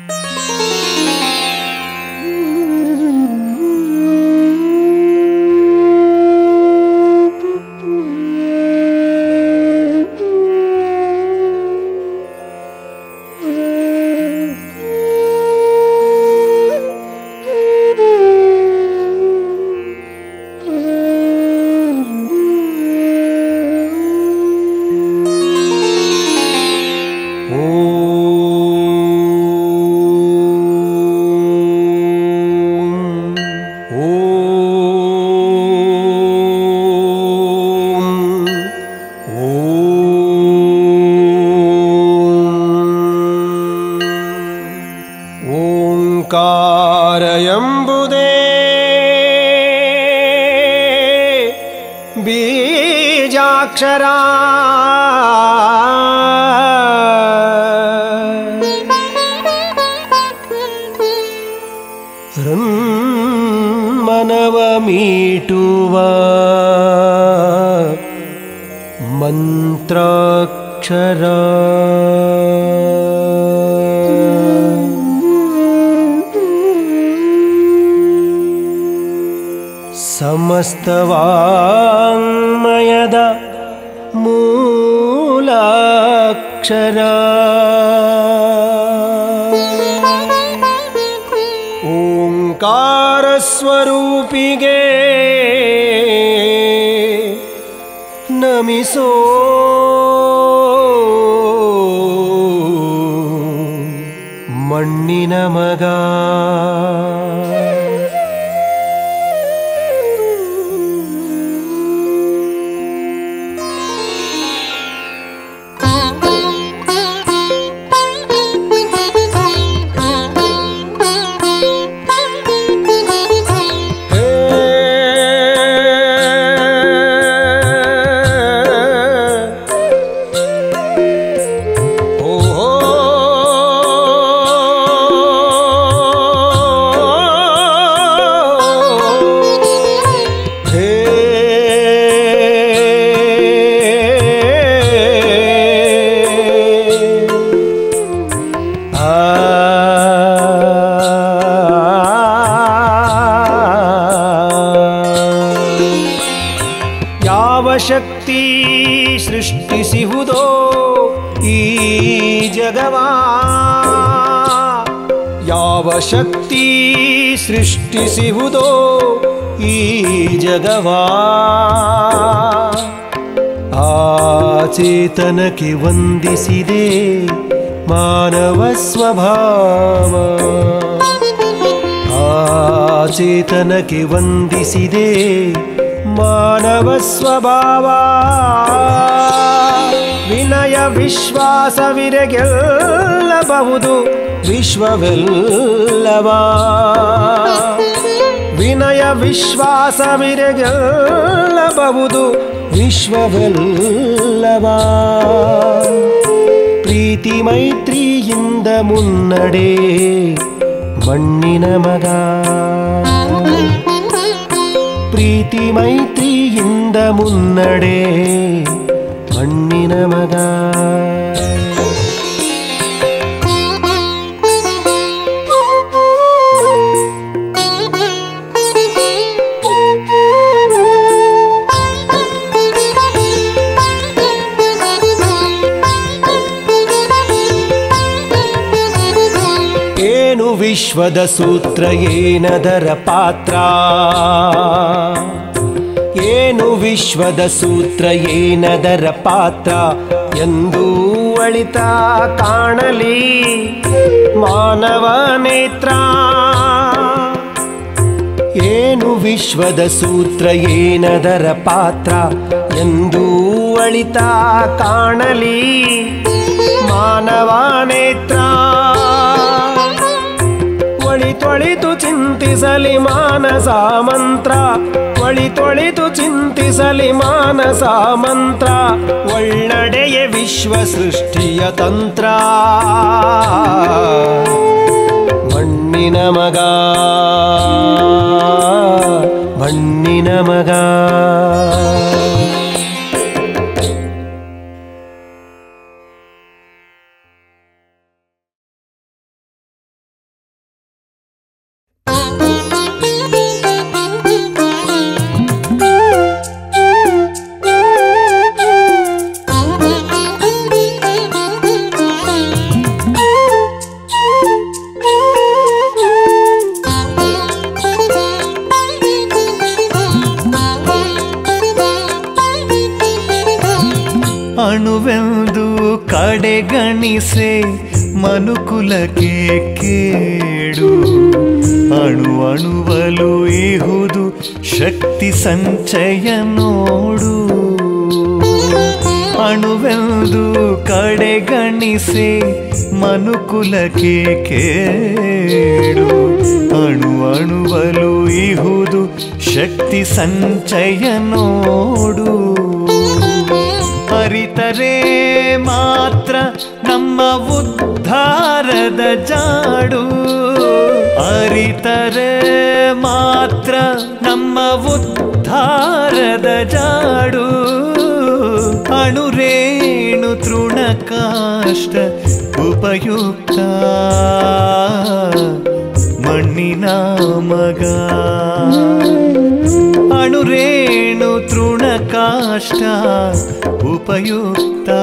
ಓಂಕಾರ ಎಂಬುದೇ ಬೀಜಾಕ್ಷರ ಮನವ ಮೀಟುವ ಮಂತ್ರಾಕ್ಷರ ಸಮಸ್ತವಾಂಗ್ಮಯದ ಮೂಲಾಕ್ಷರ ಓಂಕಾರ ಸ್ವರೂಪಿಗೆ ನಮಿಸೋ ಮಣ್ಣಿನ ಮಗ ಯಾವ ಶಕ್ತಿ ಸೃಷ್ಟಿಸಿಹುದೋ ಈ ಜಗವಾ ಯಾವ ಶಕ್ತಿ ಸೃಷ್ಟಿಸಿಹುದೋ ಈ ಜಗವಾ ಆ ಚೇತನಕ್ಕೆ ವಂದಿಸಿದೆ ಮಾನವ ಸ್ವಭಾವ ಆ ಚೇತನಕ್ಕೆ ವಂದಿಸಿದೆ ಮಾನವ ಸ್ವಭಾವ ವಿನಯ ವಿಶ್ವಾಸವಿರೆ ಗೆಲ್ಲಬಹುದು ವಿಶ್ವವೆಲ್ಲವ ವಿನಯ ವಿಶ್ವಾಸವಿರೆ ಗೆಲ್ಲಬಹುದು ವಿಶ್ವವೆಲ್ಲವ ಪ್ರೀತಿ ಮೈತ್ರಿಯಿಂದ ಮುನ್ನಡೆ ಮಣ್ಣಿನ ಮಗ ಪ್ರೀತಿ ಮೈತ್ರಿಯಿಂದ ಮುನ್ನಡೆ ಮಣ್ಣಿನ ಮಗ ಏನು ವಿಶ್ವದ ಸೂತ್ರ ಏನದರ ಪಾತ್ರ ಏನು ವಿಶ್ವದ ಸೂತ್ರ ಏನದರ ಪಾತ್ರ ಎಂದು ಅಳಿತ ಕಾಣಲಿ ಮಾನವ ನೇತ್ರ ಏನು ವಿಶ್ವದ ಸೂತ್ರ ಏನದರ ಪಾತ್ರ ಎಂದು ಅಳಿತ ಕಾಣಲಿ ಮಾನವ ನೇತ್ರ ಒಳಿ ತೊಳಿತು ಚಿಂತಿಸಲಿ ಮಾನಸ ಮಂತ್ರ ಒಳಿ ತೊಳಿತು ಚಿಂತಿಸಲಿ ಮಾನಸ ಮಂತ್ರ ಒಳ್ಳಡೆಯ ವಿಶ್ವ ಸೃಷ್ಟಿಯ ತಂತ್ರ ಮಣ್ಣಿನ ಮಗ ಮಣ್ಣಿನ ಮಗ ಕಡೆಗಣಿಸೆ ಮನುಕುಲಕ್ಕೆ ಕೇಡು ಅಣು ಅಣುವಲು ಇಹುದು ಶಕ್ತಿ ಸಂಚಯ ನೋಡು ಅಣುವೆಂದು ಕಡೆಗಣಿಸೆ ಮನುಕುಲಕ್ಕೆ ಕೇಡು ಅಣು ಅಣುವಲು ಇಹುದು ಶಕ್ತಿ ಸಂಚಯ ನೋಡು ಅರಿತರೆ ಮಾತ್ರ ನಮ್ಮ ಉದ್ಧಾರದ ಜಾಡು ಅರಿತರೆ ಮಾತ್ರ ನಮ್ಮ ಉದ್ಧಾರದ ಜಾಡು ಅಣುರೇಣು ತೃಣಕಾಷ್ಟ ಉಪಯುಕ್ತ ಮಣ್ಣಿನ ಮಗ ಅಣುರೇಣು ತೃಣಕಾಷ್ಟ ಉಪಯುಕ್ತ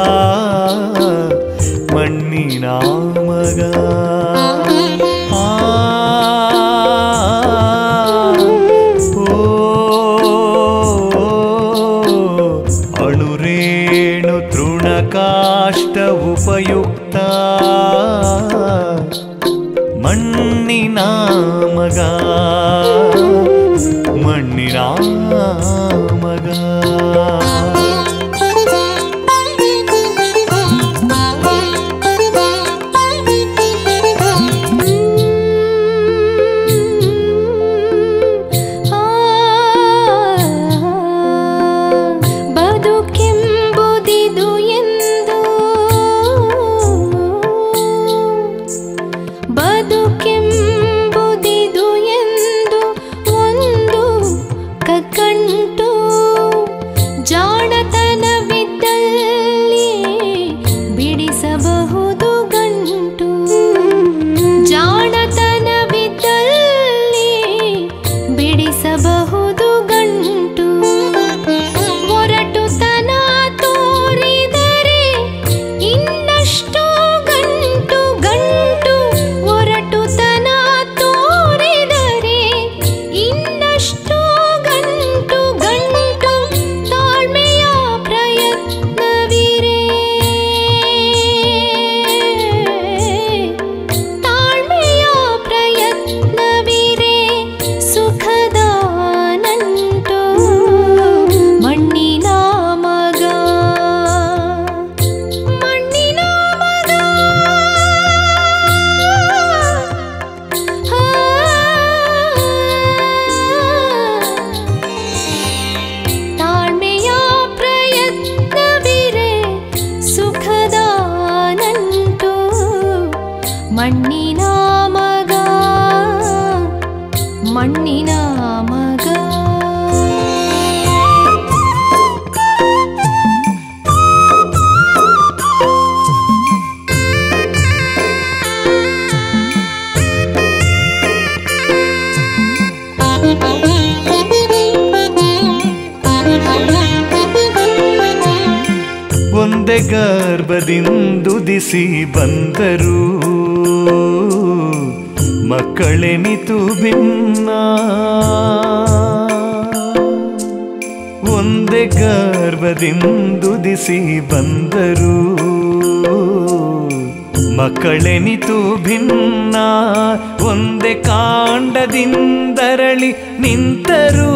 ಮಣ್ಣಿನ ಮಗ ಆ, ಓ, ಅಣುರೇಣು ತೃಣಕಾಷ್ಟ ಉಪಯುಕ್ತ ಮಣ್ಣಿನ ಮಗ ಮಣ್ಣಿನ ಮಗ ಬದುಕೆಂಬುದಿದು ಎಂದು ಬದುಕೆಂಬುದಿದು ಎಂದು ಒಂದು ಕಗ್ಗಂಟು ಜಾಣತನವಿದ್ದಲ್ಲಿ ಬಿಡಿಸಬಹುದು ಗಂಟು ಜಾಣತನವಿದ್ದಲ್ಲಿ ಬಿಡಿಸಬಹುದು ಗಂಟು ಒರಟುತನ ತೋರಿದರೆ ಇನ್ನಷ್ಟು ಗಂಟು ಗಂಟು ಒರಟುತನ ತೋರಿದರೆ ಇನ್ನಷ್ಟು ಗಂಟು ಗಂಟು ತಾಳ್ಮೆಯ ಪ್ರಯತ್ನವಿರೇ ತಾಳ್ಮೆಯ ಪ್ರಯತ್ನವಿರೇ ಸುಖದ ನಂಟು ಮಣ್ಣಿನ ಮಗ ಮಣ್ಣಿನ ಮಗ ಆ, ತಾಳ್ಮೆಯ ಪ್ರಯತ್ನವಿರೆ ಸುಖದ ನಂಟು ಮಣ್ಣಿನ ಮಗ ಮಣ್ಣಿನ ಮಗ ಒಂದೇ ಗರ್ಭದಿಂದುದಿಸಿ ಬಂದರು ಮಕ್ಕಳೆನಿತು ಭಿನ್ನ ಒಂದೇ ಗರ್ಭದಿಂದುದಿಸಿ ಬಂದರು ಮಕ್ಕಳೆನಿತು ಭಿನ್ನ ಒಂದೇ ಕಾಂಡದಿಂದರಳಿ ನಿಂತರು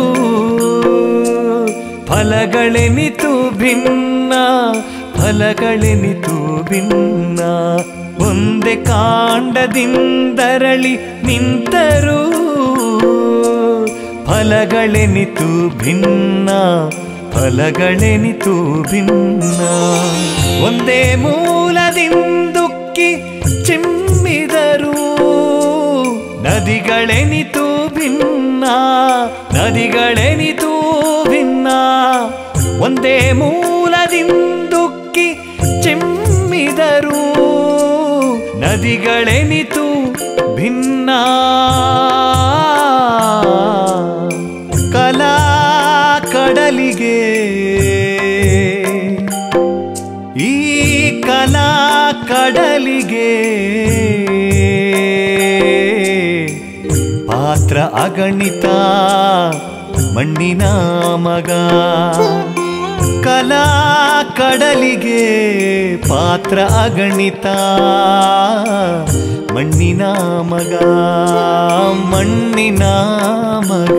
ಫಲಗಳೆನಿತು ಭಿನ್ನ ಫಲಗಳೆನಿತು ಭಿನ್ನ ಒಂದೇ ಕಾಂಡದಿಂದರಳಿ ನಿಂತರು ಫಲಗಳೆನಿತು ಭಿನ್ನ ಫಲಗಳೆನಿತು ಭಿನ್ನ ಒಂದೇ ಮೂಲದಿಂದುಕ್ಕಿ ಚಿಮ್ಮಿದರು ನದಿಗಳೆನಿತು ಭಿನ್ನ ನದಿಗಳೆನಿತು ಭಿನ್ನ ಒಂದೇ ಮೂಲದಿಂದುಕ್ಕಿ ಚಿಮ್ಮಿದರು ನದಿಗಳೆನಿತು ಭಿನ್ನ ಕಲಾ ಕಡಲಿಗೆ ಈ ಕಲಾ ಕಡಲಿಗೆ ಪಾತ್ರ ಅಗಣಿತ ಮಣ್ಣಿನ ಮಗ ಕಲಾ ಕಡಲಿಗೆ ಪಾತ್ರ ಅಗಣಿತ ಮಣ್ಣಿನ ಮಗ ಮಣ್ಣಿನ ಮಗ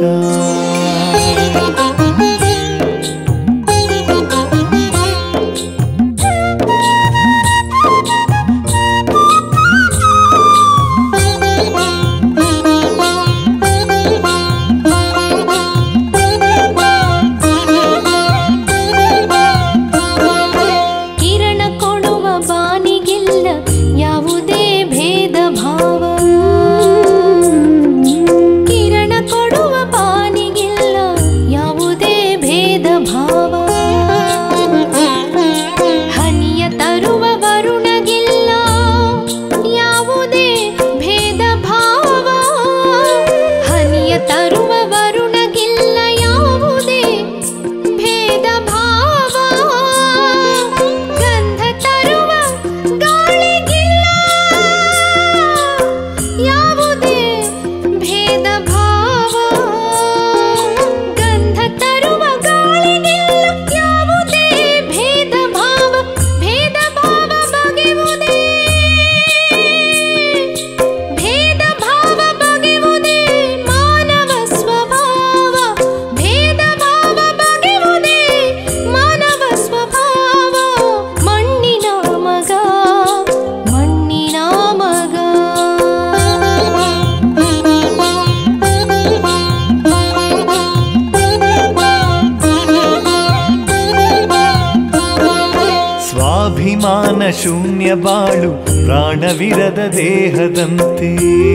ಕಿರಣ ಕೊಡುವ ಬಾನಿಗಿಲ್ಲ ಯಾವುದೇ ಭೇದ ಭಾವ ಕಿರಣ ಕೊಡುವ ಬಾನಿಗಿಲ್ಲ ಯಾವುದೇ ಭೇದ ಭಾವ ಹನಿಯ ತರುವ ವರುಣಗಿಲ್ಲ ಯಾವುದೇ ಭೇದ ಭಾವ ಹನಿಯ ತರುವ ವರುಣಗಿಲ್ಲ ಯಾವುದೇ ಭೇದ ಭಾವ ಗಂಧ ತರುವ ಗಾಳಿಗಿಲ್ಲ ಯಾವುದೇ ಭೇದ ಭಾವ ಗಂಧ ತರುವ ಗಾಳಿಗಿಲ್ಲ ಯಾವುದೇ ಭೇದ ಭಾವ ಭೇದ ಭಾವ ಬಗೆವುದೇ ಭೇದ ಭಾವ ಬಗೆವುದೇ ಮಾನವ ಸ್ವಭಾವ ಭೇದ ಭಾವ ಬಗೆವುದೇ ಮಾನವ ಸ್ವಭಾವ ಮಣ್ಣಿನ ಮಗ ಮಣ್ಣಿನ ಮಗ ಸ್ವಾಭಿಮಾನ ಶೂನ್ಯ ಬಾಳು ಪ್ರಾಣವಿರದ ದೇಹದಂತೆ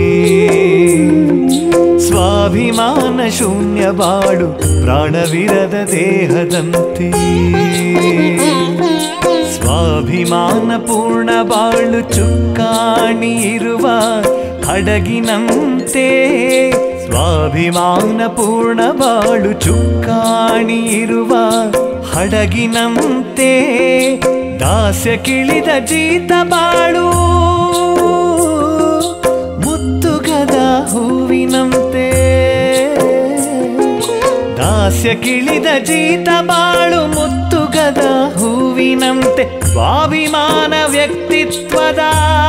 ಸ್ವಾಭಿಮಾನ ಶೂನ್ಯ ಬಾಳು ಪ್ರಾಣವಿರದ ದೇಹದಂತೆ ಸ್ವಾಭಿಮಾನ ಪೂರ್ಣ ಬಾಳು ಚುಕ್ಕಾಣಿ ಇರುವ ಹಡಗಿನಂತೆ ಸ್ವಾಭಿಮಾನ ಪೂರ್ಣ ಬಾಳು ಚುಕ್ಕಾಣಿ ಇರುವ ಹಡಗಿನಂತೆ ದಾಸ್ಯ ಕಿಳಿದ ಜೀತ ಬಾಳು ಮುತ್ತುಗದ ಹೂವಿನಂತೆ ದಾಸ್ಯ ಕಿಳಿದ ಜೀತ ಬಾಳು ಮುತ್ತುಗದ ಹೂವಿನಂತೆ ಸ್ವಾಭಿಮಾನ ವ್ಯಕ್ತಿತ್ವದ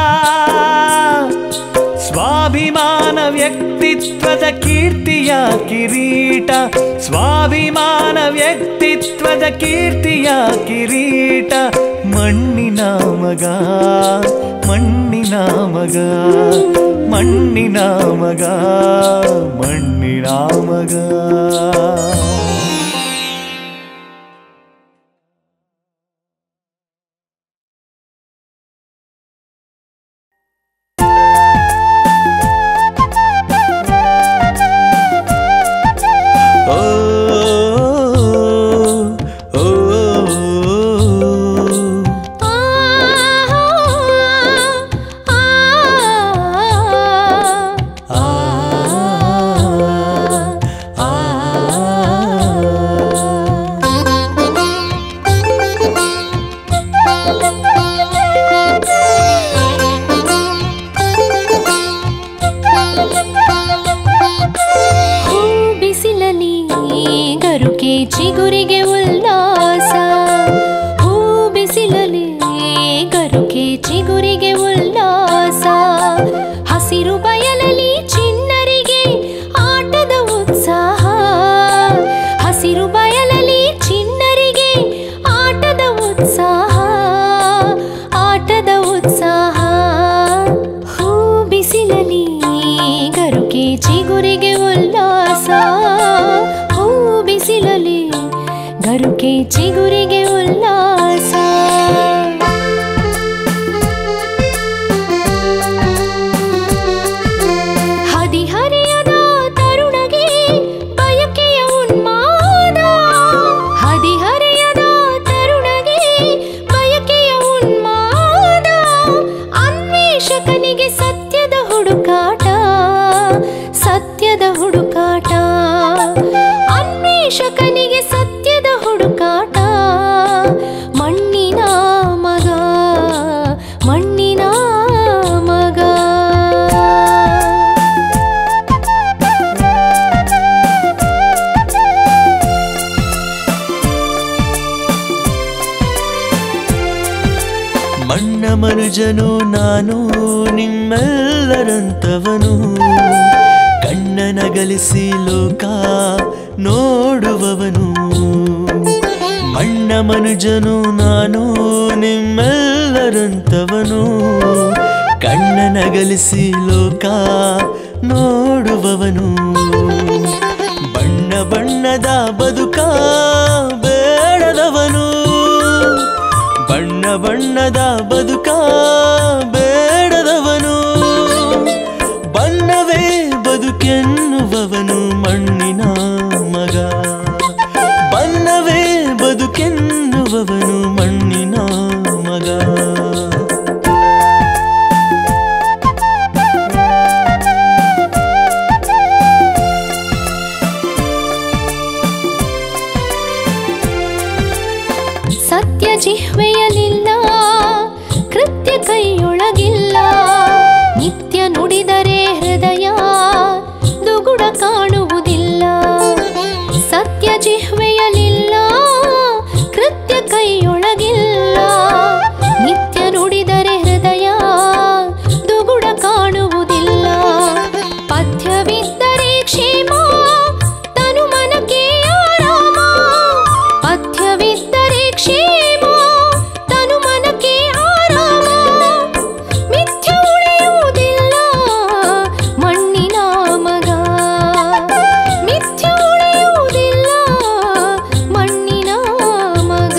ಸ್ವಾಭಿಮಾನ ವ್ಯಕ್ತಿತ್ವದ ಕೀರ್ತಿಯ ಕಿರೀಟ ಸ್ವಾಭಿಮಾನ ವ್ಯಕ್ತಿತ್ವದ ಕೀರ್ತಿಯ ಕಿರೀಟ ಮಣ್ಣಿನ ಮಗ ಮಣ್ಣಿನ ಮಗ ಮಣ್ಣಿನ ಮಗ ಮಣ್ಣಿನ ಮಗ ಓ ಓ ಆ ಆ ಹೂ ಬಿಸಿಲಲಿ ಗರುಕೆ ಚಿಗುರಿಗೆ ಉಲ್ಲಾಸ ಹೂ ಬಿಸಿಲಲಿ ಗರುಕೆ ಚಿಗುರಿಗೆ ಉಲ್ಲಾಸ ಹಸಿರು ಬಯಲಲಿ ಚಿನ್ನರಿಗೆ ಆಟದ ಉತ್ಸಾಹ ಹಸಿರು ಬಯಲಲಿ ಚಿನ್ನರಿಗೆ ಆಟದ ಉತ್ಸಾಹ ಆಟದ ಉತ್ಸಾಹ ಹೂ ಬಿಸಿಲಲಿ ಗರುಕೆ ಚಿಗುರಿಗೆ ಉಲ್ಲಾಸ ಹೂ ಬಿಸಿಲಲಿ ಗರುಕೆ ಚಿಗುರಿಗೆ ಉಲ್ಲಾಸ ಹದಿಹರೆಯದ ತರುಣಗೆ ಬಯಕೆಯ ಉನ್ಮಾದ ಹದಿಹರೆಯದ ತರುಣಗೆ ಬಯಕೆಯ ಉನ್ಮಾದ ಅನ್ವೇಷಕನಿಗೆ ಸತ್ಯದ ಹುಡುಕಾಟ ಸತ್ಯದ ಹುಡುಕಾಟ ಅನ್ವೇಷಕನಿಗೆ ಸತ್ಯದ ಹುಡುಕಾಟ ಮನುಜನು ನಾನು ನಿಮ್ಮೆಲ್ಲರಂತವನು ಕಣ್ಣನಗಲಿಸಿ ಲೋಕ ನೋಡುವವನು ಮಣ್ಣ ಮನುಜನು ನಾನು ನಿಮ್ಮೆಲ್ಲರಂತವನು ಕಣ್ಣನಗಲಿಸಿ ಲೋಕ ನೋಡುವವನು ಬಣ್ಣ ಬಣ್ಣದ ಬದುಕ ಬೇಡದವನು ಬಣ್ಣ ಬಣ್ಣದ ಬದುಕ ಬೇಡದವನು ಬಣ್ಣವೇ ಬದುಕೆನ್ನುವವನು ಮಣ್ಣಿನ ಮಗ ಬಣ್ಣವೇ ಬದುಕೆನ್ನುವವನು ಮಣ್ಣಿನ ಮಗ ಸತ್ಯ ಜಿಹ್ವೆಯಲಿಲ್ಲ ಕೃತ್ಯ ಕೈಯೊಳಗಿಲ್ಲ ನಿತ್ಯ ನುಡಿದರೆ ಹೃದಯ ದುಗುಡ ಕಾಣುವುದಿಲ್ಲ ಸತ್ಯ ಜಿಹ್ವೆಯಲಿಲ್ಲ ಕೃತ್ಯ ಕೈಯೊಳಗಿಲ್ಲ ನಿತ್ಯ ನುಡಿದರೆ ಹೃದಯ ದುಗುಡ ಕಾಣುವುದಿಲ್ಲ ಪಥ್ಯವಿದ್ದರೆ ಕ್ಷೇಮ ತನು ಮನಕ್ಕೆ ಆರಾಮ ಪಥ್ಯವಿದ್ದರೆ ಕ್ಷೇಮ ತನು ಮನಕ್ಕೆ ಆರಾಮ ಮಿಥ್ಯ ಉಳಿಯುವುದಿಲ್ಲ ಮಣ್ಣಿನ ಮಗ ಮಿಥ್ಯ ಉಳಿಯುವುದಿಲ್ಲ ಮಣ್ಣಿನ ಮಗ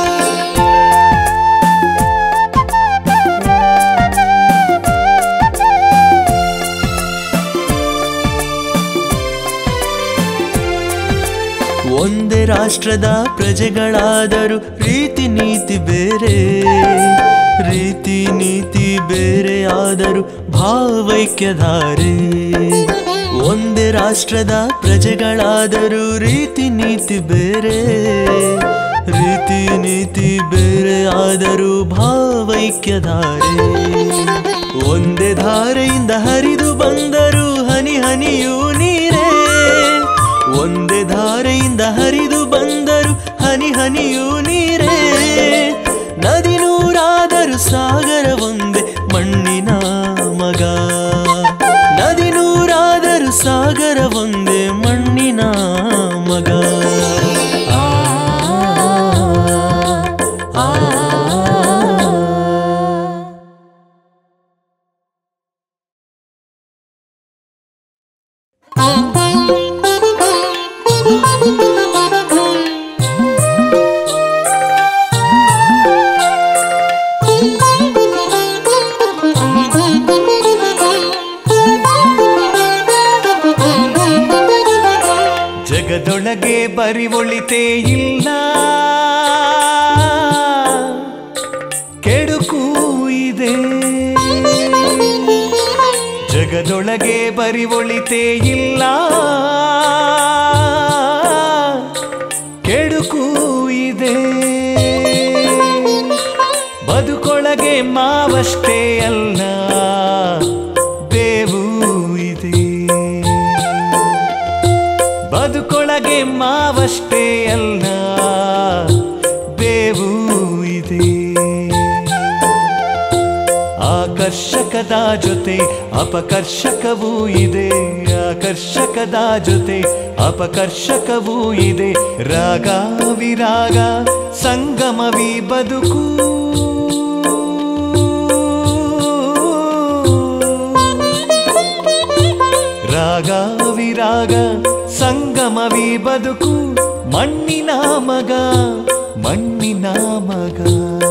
ಒಂದೇ ರಾಷ್ಟ್ರದ ಪ್ರಜೆಗಳಾದರೂ ರೀತಿ ನೀತಿ ಬೇರೆ ರೀತಿ ನೀತಿ ಬೇರೆ ಆದರೂ ಭಾವೈಕ್ಯಧಾರೆ ಒಂದೇ ರಾಷ್ಟ್ರದ ಪ್ರಜೆಗಳಾದರೂ ರೀತಿ ನೀತಿ ಬೇರೆ ರೀತಿ ನೀತಿ ಬೇರೆ ಆದರೂ ಭಾವೈಕ್ಯಧಾರೆ ಒಂದೇ ಧಾರೆಯಿಂದ ಹರಿದು ಬಂದರೂ ಹನಿ ಹನಿಯೂ ನೀರೇ ಒಂದೇ ಧಾರೆಯಿಂದ ಹರಿದು ಬಂದರು ಹನಿ ಹನಿಯೂ ನೀರೇ ನದಿ ನೂರಾದರೂ ಸಾಗರ ಒಂದೇ ಮಣ್ಣಿನ ಮಗ ನದಿ ನೂರಾದರೂ ಸಾಗರ ಒಂದೇ ಮಣ್ಣಿನ ಮಗ ಆ, ಆ, ಆ. ಜಗದೊಳಗೆ ಬರಿವೊಳಿತೇ ಇಲ್ಲ ಕೆಡುಕು ಇದೆ ಜಗದೊಳಗೆ ಬರಿವೊಳಿತೇ ಇಲ್ಲ ಕೆಡುಕು ಇದೆ ಬದುಕೊಳಗೆ ಮಾವಷ್ಟೇ ಅಲ್ಲ ಬೇವು ಇದೆ ಬದುಕೊಳಗೆ ಮಾವಷ್ಟೇ ಅಲ್ಲ ಬೇವು ಇದೆ ಆಕರ್ಷಕದ ಜೊತೆ ಅಪಕರ್ಷಕವೂ ಇದೆ ಆಕರ್ಷಕದ ಜೊತೆ ಅಪಕರ್ಷಕವೂ ಇದೆ ರಾಗ ವಿರಾಗ ಸಂಗಮವಿ ಬದುಕು ರಾಗ ವಿರಾಗ ಸಂಗಮವಿ ಬದುಕು ಮಣ್ಣಿನ ಮಗ ಮಣ್ಣಿನ ಮಗ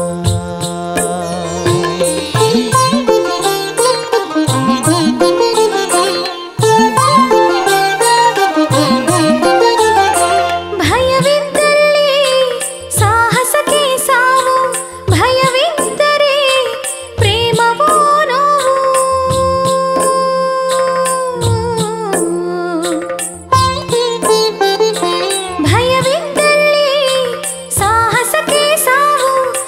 ಭಯವಿದ್ದಲ್ಲಿ ಸಾಹಸಕ್ಕೆ ಸಾವು ಭಯವಿದ್ದರೆ ಪ್ರೇಮವೋ ನೋವು ಭಯವಿದ್ದಲ್ಲಿ ಸಾಹಸಕ್ಕೆ ಸಾವು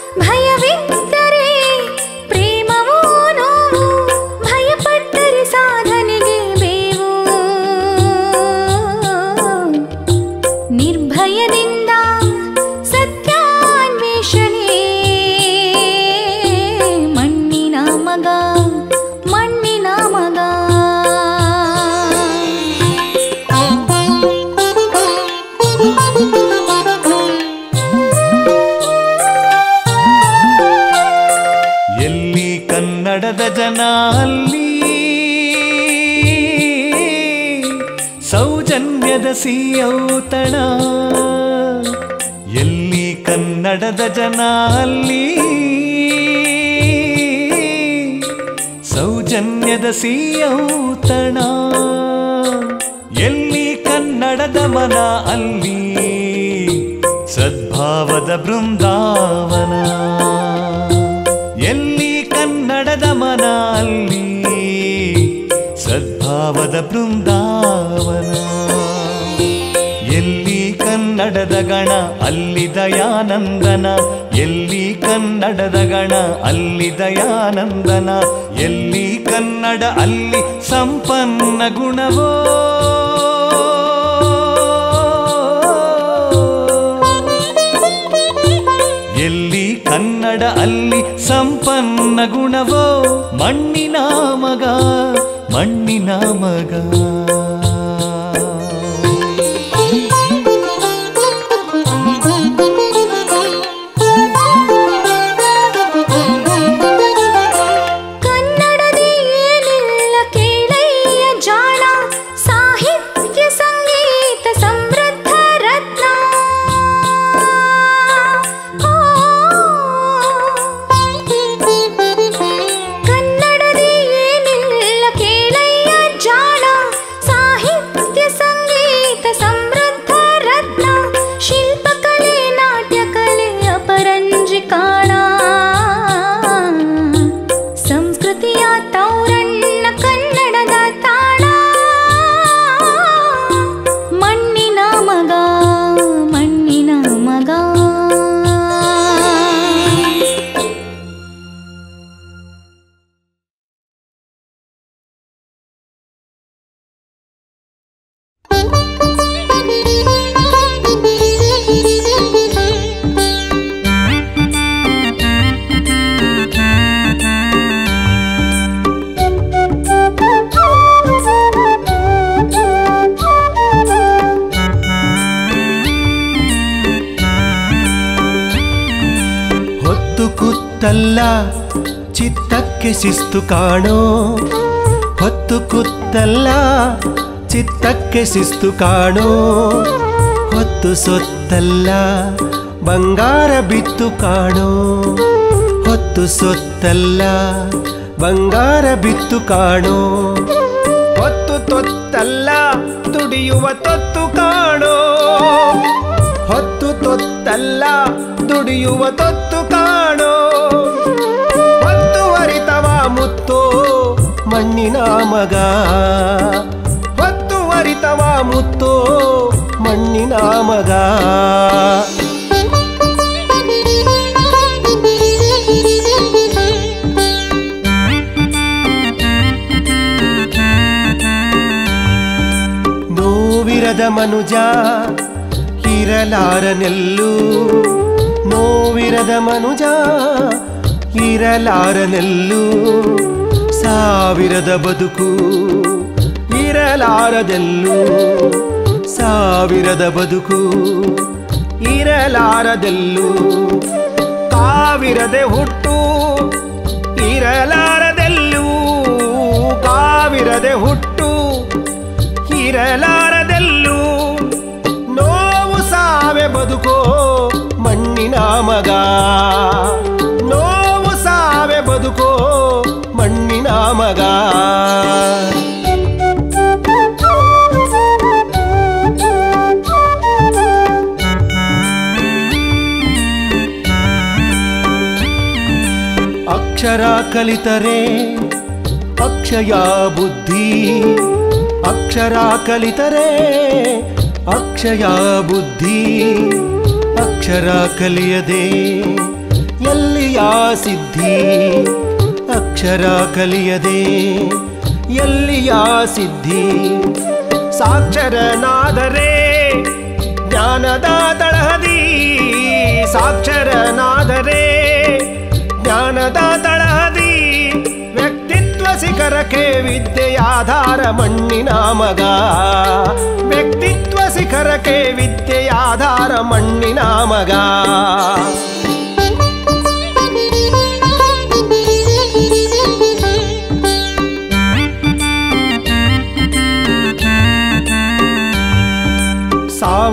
ಸೌಜನ್ಯದ ಸಿಯೌತಣ ಎಲ್ಲಿ ಕನ್ನಡದ ಜನ ಅಲ್ಲಿ ಸೌಜನ್ಯದ ಸಿಯೌತಣ ಎಲ್ಲಿ ಕನ್ನಡದ ಮನ ಅಲ್ಲಿ ಸದ್ಭಾವದ ಬೃಂದಾವನ ಎಲ್ಲಿ ಕನ್ನಡದ ಮನ ಅಲ್ಲಿ ಸದ್ಭಾವದ ಬೃಂದಾವನ ಎಲ್ಲಿ ಕನ್ನಡದ ಗಣ ಅಲ್ಲಿ ದಯಾನಂದನ ಎಲ್ಲಿ ಕನ್ನಡದ ಗಣ ಅಲ್ಲಿ ದಯಾನಂದನ ಎಲ್ಲಿ ಕನ್ನಡ ಅಲ್ಲಿ ಸಂಪನ್ನ ಗುಣವೋ ಎಲ್ಲಿ ಕನ್ನಡ ಅಲ್ಲಿ ಸಂಪನ್ನ ಗುಣವೋ ಮಣ್ಣಿನ ಮಗ ಮಣ್ಣಿನ ಮಗ ಕನ್ನಡದಿ ಏನಿಲ್ಲ ಕೇಳಯ್ಯ ಜಾಣ ಸಾಹಿತ್ಯ ಸಂಗೀತ ಸಮೃದ್ಧ ರತ್ನ ಆ, ಕನ್ನಡದಿ ಏನಿಲ್ಲ ಕೇಳಯ್ಯ ಜಾಣ ಸಾಹಿತ್ಯ ಸಂಗೀತ ಸಮೃದ್ಧ ರತ್ನ ಶಿಲ್ಪಕಲೆ ನಾಟ್ಯಕಲೆ ಅಪರಂಜಿ ಕಾಣ ಸಂಸ್ಕೃತಿಯ ತೌರಣ್ಣ ಕನ್ನಡದ ತಾಣ ಮಣ್ಣಿನ ಮಗ ಮಣ್ಣಿನ ಮಗ ಹೊತ್ತು ಕುತ್ತಲ್ಲ ಚಿತ್ತಕ್ಕೆ ಶಿಸ್ತು ಕಾಣೋ ಹೊತ್ತು ಕುತ್ತಲ್ಲ ಚಿತ್ತಕ್ಕೆ ಶಿಸ್ತು ಕಾಣೋ ಹೊತ್ತು ಸೊತ್ತಲ್ಲ ಬಂಗಾರ ಬಿತ್ತು ಕಾಣೋ ಹೊತ್ತು ಸೊತ್ತಲ್ಲ ಬಂಗಾರ ಬಿತ್ತು ಕಾಣೋ ಹೊತ್ತು ತೊತ್ತಲ್ಲ ದುಡಿಯುವ ತೊತ್ತು ಕಾಣೋ ಹೊತ್ತು ತೊತ್ತಲ್ಲ ದುಡಿಯುವ ತೊತ್ತು ಕಾಣೋ ಹೊತ್ತು ಅರಿತವ ಮುತ್ತೋ ಮಣ್ಣಿನ ಮಗ ಹೊತ್ತು ಅರಿತವ ಮುತ್ತೋ ಮಣ್ಣಿನ ಮಗ ನೋವಿರದ ಮನುಜ ಇರಲಾರನೆಲ್ಲು ನೋವಿರದ ಮನುಜ ಇರಲಾರನೆಲ್ಲು ಸಾವಿರದ ಬದುಕು ಇರಲಾರದೆಲ್ಲು ಸಾವಿರದ ಬದುಕು ಇರಲಾರದೆಲ್ಲು ಕಾವಿರದೆ ಹುಟ್ಟು ಇರಲಾರದೆಲ್ಲೂ ಕಾವಿರದೆ ಹುಟ್ಟು ಇರಲಾರದೆಲ್ಲೂ ನೋವು ಸಾವೆ ಬದುಕೋ ಮಣ್ಣಿನ ಮಗ ನೋವು ಸಾವೆ ಬದುಕೋ ಮಣ್ಣಿನ ಮಗ ಅಕ್ಷರ ಕಲಿತರೆ ಅಕ್ಷಯ ಬುದ್ಧಿ ಅಕ್ಷರ ಕಲಿತರೆ ಅಕ್ಷಯ ಬುದ್ಧಿ ಅಕ್ಷರ ಕಲಿಯದೆ ಎಲ್ಲಿಯ ಸಿದ್ಧಿ ಅಕ್ಷರ ಕಲಿಯದೆ ಎಲ್ಲಿಯ ಸಿದ್ಧಿ ಸಾಕ್ಷರನಾದರೆ ಜ್ಞಾನದ ತಳಹದಿ ಸಾಕ್ಷರನಾದರೆ ಜ್ಞಾನದ ತಳಹದಿ ವ್ಯಕ್ತಿತ್ವ ಶಿಖರಕ್ಕೆ ವಿದ್ಯೆಯಾಧಾರ ಮಣ್ಣಿನ ಮಗ ವ್ಯಕ್ತಿತ್ವ ಶಿಖರಕ್ಕೆ ವಿದ್ಯೆಯಾಧಾರ ಮಣ್ಣಿನ ಮಗ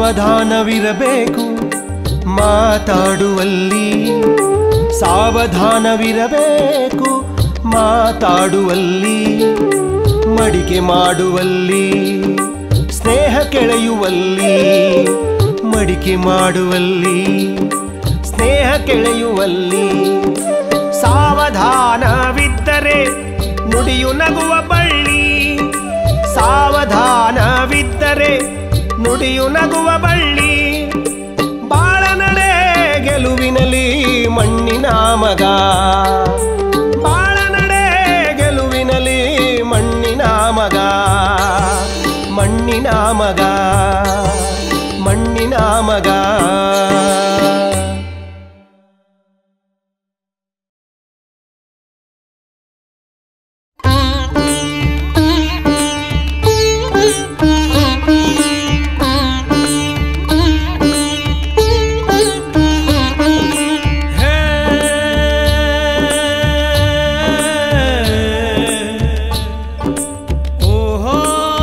ಸಾವಧಾನವಿರಬೇಕು ಮಾತಾಡುವಲ್ಲಿ ಸಾವಧಾನವಿರಬೇಕು ಮಾತಾಡುವಲ್ಲಿ ಮಡಿಕೆ ಮಾಡುವಲ್ಲಿ ಸ್ನೇಹ ಕೆಳೆಯುವಲ್ಲಿ ಮಡಿಕೆ ಮಾಡುವಲ್ಲಿ ಸ್ನೇಹ ಕೆಳೆಯುವಲ್ಲಿ ಸಾವಧಾನವಿದ್ದರೆ ನುಡಿಯು ನಗುವ ಬಳ್ಳಿ ಸಾವಧಾನವಿದ್ದರೆ ನುಡಿಯು ನಗುವ ಬಳ್ಳಿ ಬಾಳ ನಡೆ ಗೆಲುವಿನಲ್ಲಿ ಮಣ್ಣಿನ ಮಗ ಬಾಳ ನಡೆ ಗೆಲುವಿನಲ್ಲಿ ಮಣ್ಣಿನ ಮಗ ಮಣ್ಣಿನ ಮಗ ಮಣ್ಣಿನ ಮಗ ಓಹೋ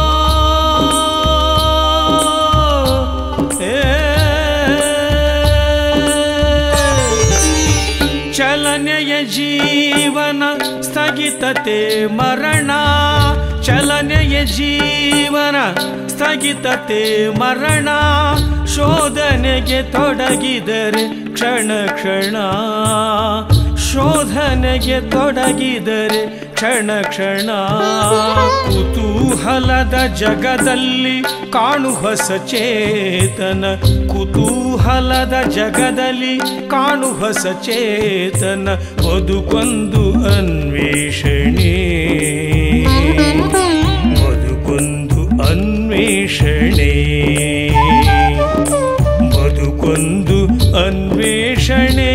ಚಲನೆಯ ಜೀವನ ಸ್ಥಗಿತತೆ ಮರಣ ಚಲನೆಯ ಜೀವನ ಸ್ಥಗಿತತೆ ಮರಣ ಶೋಧನೆಗೆ ತೊಡಗಿದರೆ ಕ್ಷಣ ಕ್ಷಣ ಶೋಧನೆಗೆ ತೊಡಗಿದರೆ ಕ್ಷಣ ಕ್ಷಣ ಕುತೂಹಲದ ಜಗದಲ್ಲಿ ಕಾಣುವ ಸಚೇತನ ಕುತೂಹಲದ ಜಗದಲ್ಲಿ ಕಾಣುವ ಸಚೇತನ ಬದುಕೊಂದು ಅನ್ವೇಷಣೆ ಬದುಕೊಂದು ಅನ್ವೇಷಣೆ ಬದುಕೊಂದು ಅನ್ವೇಷಣೆ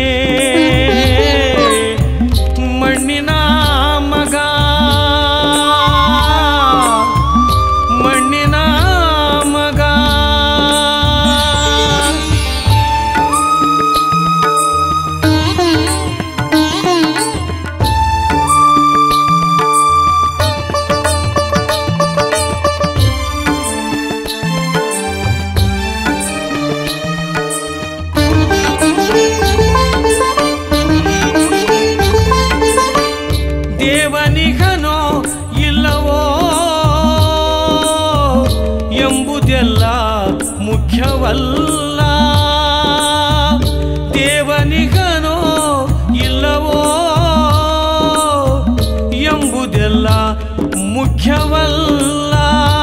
ಮಣ್ಣಿನ ಮಗ ಮಣ್ಣಿನ ಮಗ ದೇವನಿಗನೋ ಇಲ್ಲವೋ ಎಂಬುದೆಲ್ಲ ಮುಖ್ಯವಲ್ಲ ದೇವನಿಗನೋ ಇಲ್ಲವೋ ಎಂಬುದೆಲ್ಲ ಮುಖ್ಯವಲ್ಲ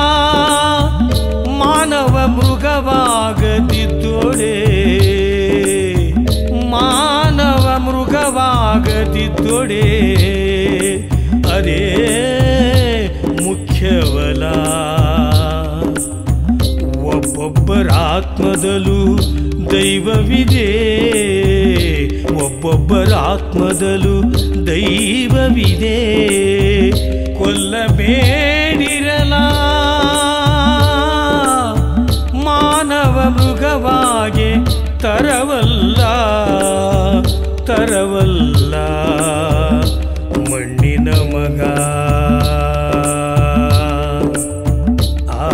ಮಾನವ ಮೃಗವಾಗದಿದ್ದೋಡೆ ಮಾನವ ಮೃಗವಾಗದಿದ್ದೊಡೆ ಅದೇ ಮುಖ್ಯವಲ ಒಬ್ಬೊಬ್ಬರ ಆತ್ಮದಲ್ಲೂ ದೈವವಿದೆ ಒಬ್ಬೊಬ್ಬರ ಆತ್ಮದಲ್ಲೂ ದೈವವಿದೆ ಕೊಲ್ಲಬೇಡಿರಲ ಮಾನವ ಮೃಗವಾಗಿ ತರವಲ್ಲ ತರವಲ್ಲ ಮಣ್ಣಿನ ಮಗ ಆ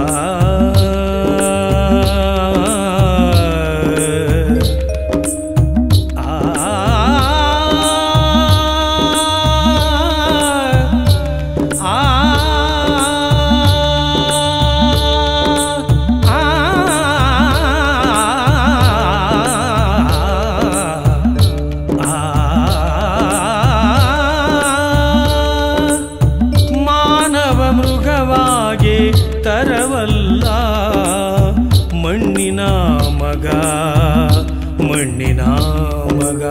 ಮಾನವ ಮೃಗವಾಗಿ ತರವಲ್ಲ ಮಣ್ಣಿನ ಮಗ ಮಣ್ಣಿನ ಮಗ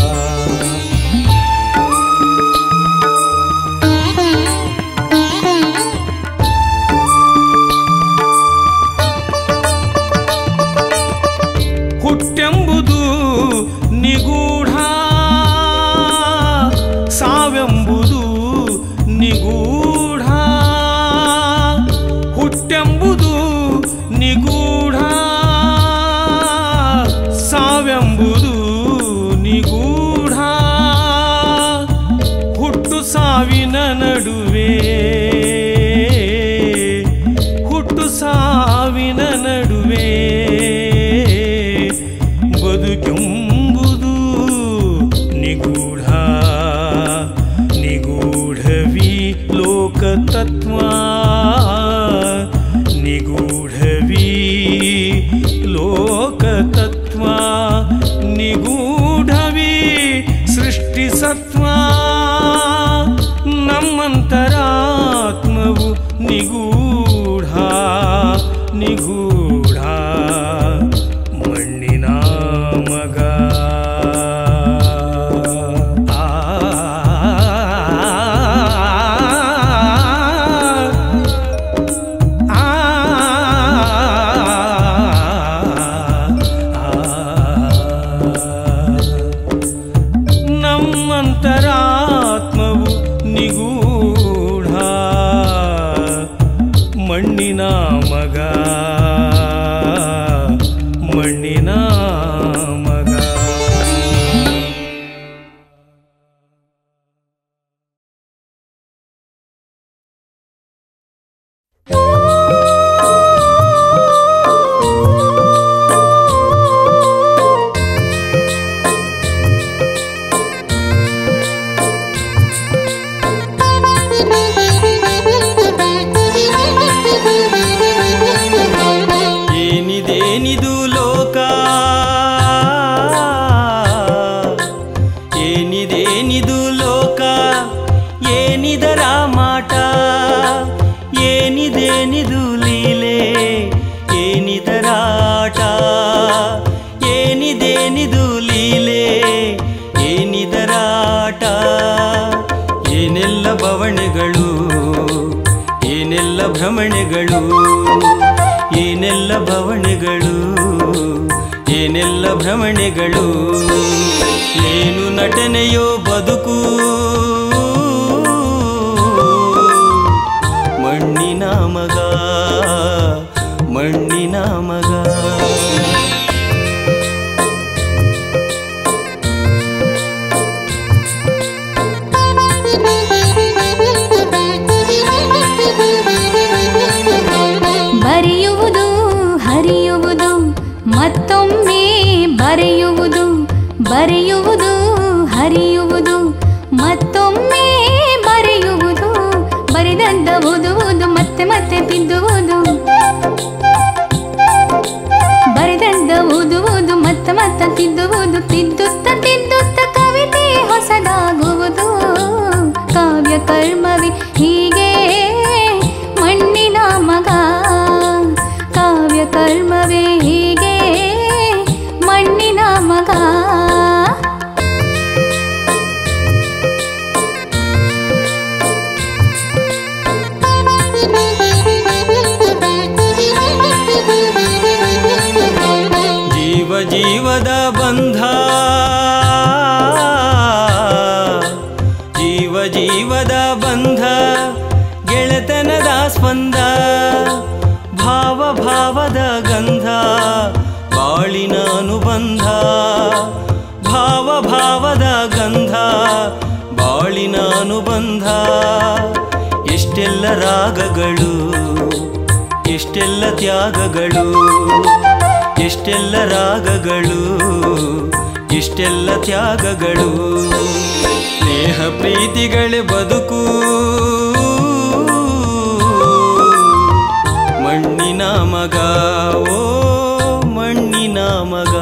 ಹುಟ್ಟೆಂಬುದು ನಿಗೂಢ ಸಾವೆಂಬುದು ನಿಗೂಢ ಹುಟ್ಟೆಂಬುದು ನಿಗೂಢ ಸಾವೆಂಬುದು ನಿಗೂಢ ಮಣ್ಣಿನ ಮಗ ಮಣ್ಣಿನ ಮಗ ಏನಿದೇನಿದು ಲೋಕ ಏನಿದೇನಿದು ಲೋಕ ಏನಿದರ ಮಾಟ ಏನಿದೇನಿದು ಲೀಲೆ ಏನಿದರ ಆಟ ಏನಿದೇನಿದು ಲೀಲೆ ಏನಿದರ ಆಟ ಏನೆಲ್ಲ ಬವಣೆಗಳು ಏನೆಲ್ಲ ಭ್ರಮಣೆಗಳು ಏನೆಲ್ಲ ಭವಣೆಗಳು ಏನೆಲ್ಲ ಭ್ರಮಣೆಗಳು ಏನು ನಟನೆಯೋ ಬದುಕು ಮಣ್ಣಿನ ಮಗ ಮಣ್ಣಿನ ಮಗ ಬರೆಯುವುದು ಹರಿಯುವುದು ಮತ್ತೊಮ್ಮೆ ಬರೆಯುವುದು ಬರೆಯುವುದು ಹರಿಯುವುದು ಮತ್ತೊಮ್ಮೆ ಬರೆಯುವುದು ಬರೆದಂತ ಓದುವುದು ಮತ್ತೆ ಮತ್ತೆ ತಿದ್ದುವುದು ಬರೆದಂತ ಓದುವುದು ಮತ್ತೆ ಮತ್ತೆ ತಿದ್ದುವುದು ತಿದ್ದುತ್ತ ತಿದ್ದುತ್ತ ಕವಿತೆ ಹೊಸದಾಗುವುದು ಕಾವ್ಯ ಕರ್ಮವಿ ಹೀಗೆ ಮಣ್ಣಿನ ಮಗ ಕಾವ್ಯ ಕರ್ಮವೇ ಹೀಗೆ ಮಣ್ಣಿನ ಮಗ ಜೀವ ಜೀವದ ಬಂಧ ಜೀವ ಜೀವದ ಬಂಧ ಗೆಳೆತನದ ಸ್ಪಂದ ಭಾವ ಭಾವದ ಗಂಧ ಬಾಳಿನ ಅನುಬಂಧ ಭಾವ ಭಾವದ ಗಂಧ ಬಾಳಿನ ಅನುಬಂಧ ಎಷ್ಟೆಲ್ಲ ರಾಗಗಳು ಎಷ್ಟೆಲ್ಲ ತ್ಯಾಗಗಳು ಎಷ್ಟೆಲ್ಲ ರಾಗಗಳು ಎಷ್ಟೆಲ್ಲ ತ್ಯಾಗಗಳು ಸ್ನೇಹ ಪ್ರೀತಿಗಳೇ ಬದುಕು ಮಣ್ಣಿನ ಮಗ ಓ ಮಣ್ಣಿನ ಮಗ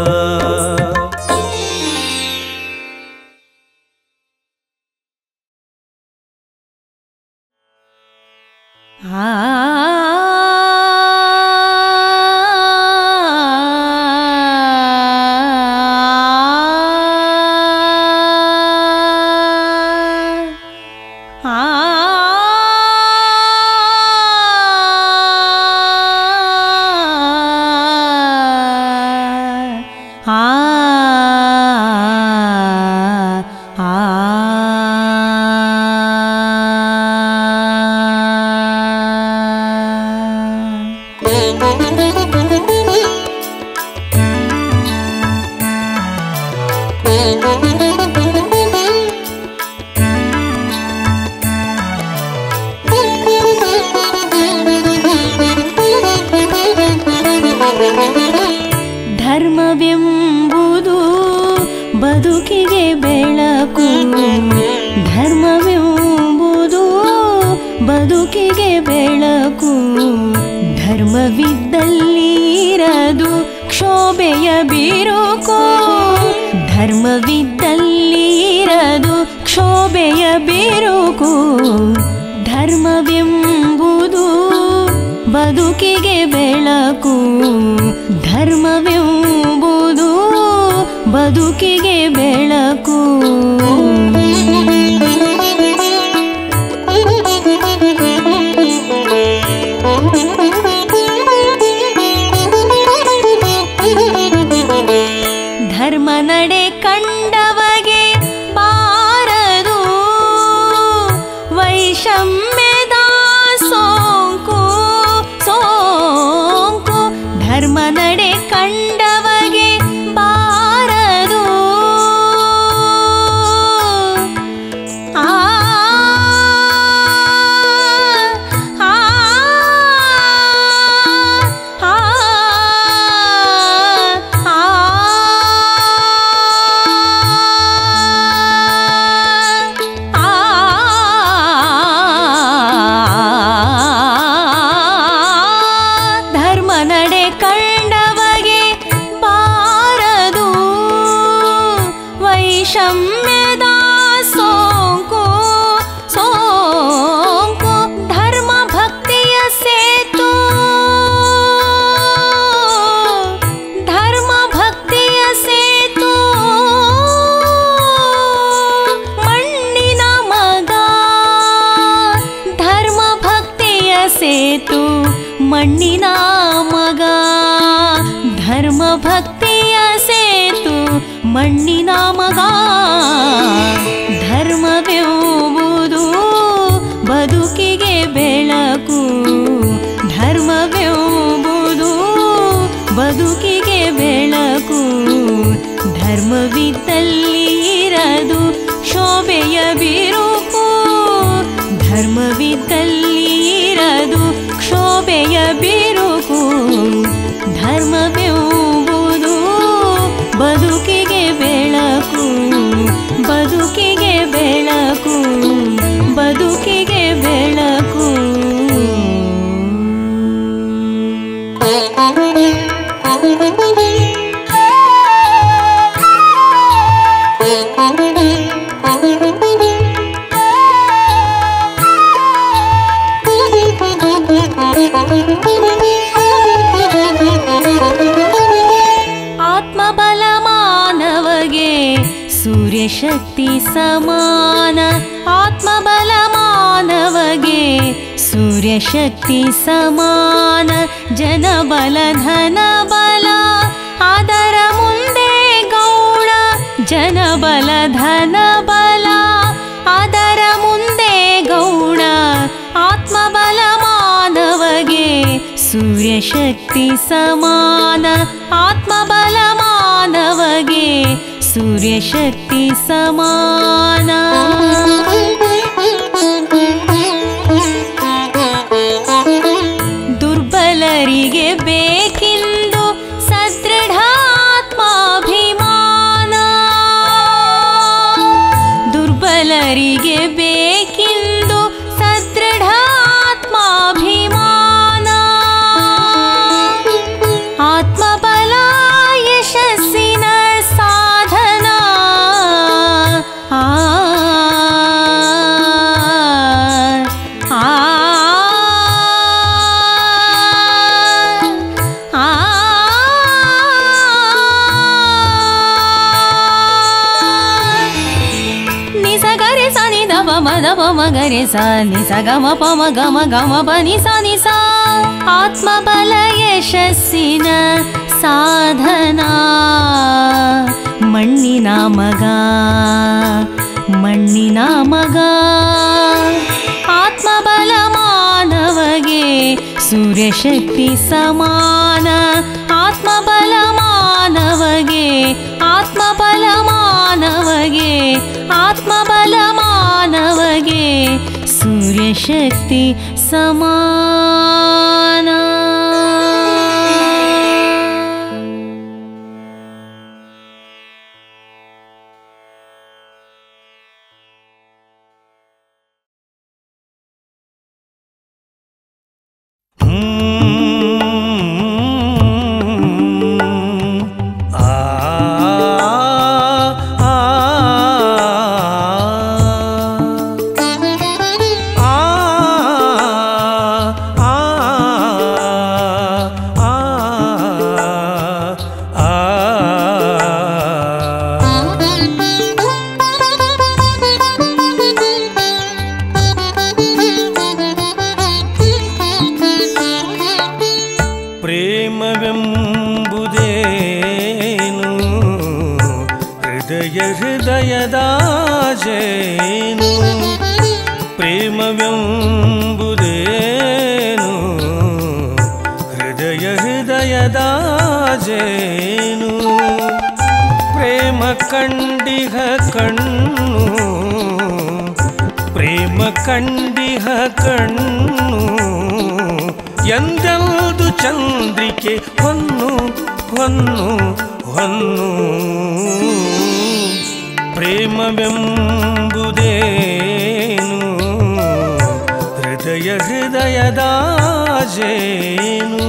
ಧರ್ಮವೆಂಬುದು ಬದುಕಿಗೆ ಬೆಳಕು ಧರ್ಮವೆಂಬುದು ಬದುಕಿಗೆ ಬೆಳಕು ಧರ್ಮವಿದ್ದಲ್ಲಿ ಇರದು ಕ್ಷೋಭೆಯ ಬಿರುಕು ಧರ್ಮವಿದ್ದಲ್ಲಿ ಇರದು ಕ್ಷೋಭೆಯ ಬಿರುಕು ಧರ್ಮವೆಂಬುದು ಬದುಕಿಗೆ ಬೆಳಕು ಧರ್ಮವೆಂಬುದು ಬದುಕಿಗೆ ಬೆಳಕು ಧರ್ಮ ನಡೆ ಕಂಡವಗೆ ಬಾರದು ವೈಷಮ್ಯದ ಸೋಂಕು ಸೇತು ಮಣ್ಣಿನ ಮಗ ಧರ್ಮ ಭಕ್ತಿಯ ಸೇತು ಮಣ್ಣಿನ ಮಗ ಧರ್ಮವೆಂಬುದು ಬದುಕಿಗೆ ಬೆಳಕು ಧರ್ಮವೆಂಬುದು ಬದುಕಿಗೆ ಬೆಳಕು ಧರ್ಮವಿದ್ದಲ್ಲಿ ಇರದು ಶೋಭೆಯ ಬಿರುಕು ಧರ್ಮವಿದ್ದಲ್ಲಿ ಇರದು ಕ್ಷೋಭೆಯ ಬಿರುಕು ಧರ್ಮವೆಂಬುದು ಬದುಕಿಗೆ ಬೆಳಕು ಬದುಕಿಗೆ ಬೆಳಕು ಬದುಕಿಗೆ ಬೆಳಕು ಆತ್ಮಬಲ ಮಾನವಗೆ ಸೂರ್ಯಶಕ್ತಿ ಸಮಾನ ಆತ್ಮಬಲ ಮಾನವಗೆ ಸೂರ್ಯಶಕ್ತಿ ಸಮಾನ ಜನಬಲ ಧನಬಲ ಅದರ ಮುಂದೆ ಗೌಣ ಜನಬಲ ಧನಬಲ ಅದರ ಮುಂದೆ ಗೌಣ ಆತ್ಮಬಲ ಮಾನವಗೆ ಸೂರ್ಯಶಕ್ತಿ ಸಮಾನ ಆತ್ಮಬಲ ಮಾನವಗೆ ಸೂರ್ಯಶಕ್ತಿ ಸಮಾನ ದುರ್ಬಲರಿಗೆ ಬೇಕಿಂದು ಸದೃಢ ಆತ್ಮಾಭಿಮಾನ ದುರ್ಬಲರಿಗೆ ಬೇಕಿಂದು ಸದೃಢ ಆತ್ಮಾಭಿಮಾನ ಆತ್ಮಬಲ ಯಶಸ್ಸಿನ ಸಾಧನ ಆ ಆ ಆ ನಿಸ ಗರೆ ಸ ನಿ ದ ಪ ಮ ದ ಪ ಮ ಗರೆ ಸ ನಿ ಸ ಗ ಮ ಪ ಮ ಗ ಮ ಗ ಮ ಪ ನಿ ಸ ನಿ ಸ ಆತ್ಮಬಲ ಯಶಸ್ಸಿನ ಸಾಧನ ಮಣ್ಣಿನ ಮಗ ಮಣ್ಣಿನ ಮಗ ಆತ್ಮಬಲ ಮಾನವಗೆ ಸೂರ್ಯಶಕ್ತಿ ಸಮಾನ ಆತ್ಮಬಲ ಮಾನವಗೆ ಆತ್ಮಬಲ ಮಾನವಗೆ ಆತ್ಮಬಲ ಮಾನವಗೆ ಸೂರ್ಯಶಕ್ತಿ ಸಮಾನ ಆ ಆ ಪ್ರೇಮವೆಂಬುದೇನು ಹೃದಯ ಹೃದಯದಾಜೇನು ಪ್ರೇಮವೆಂಬುದೇನು ಹೃದಯ ಹೃದಯದಾಜೇನು ಪ್ರೇಮ ಕಂಡಿಹ ಕಣ್ಣು ಪ್ರೇಮ ಕಂಡಿಹ ಕಣ್ಣು ಎಂದೆಲ್ದು ಚಂದ್ರಿಕೆ ಹೊನ್ನು ಹೊನ್ನು ಹೊನ್ನು ಪ್ರೇಮವೆಂಬುದೇನು ಹೃದಯ ಹೃದಯದಾಜೇನು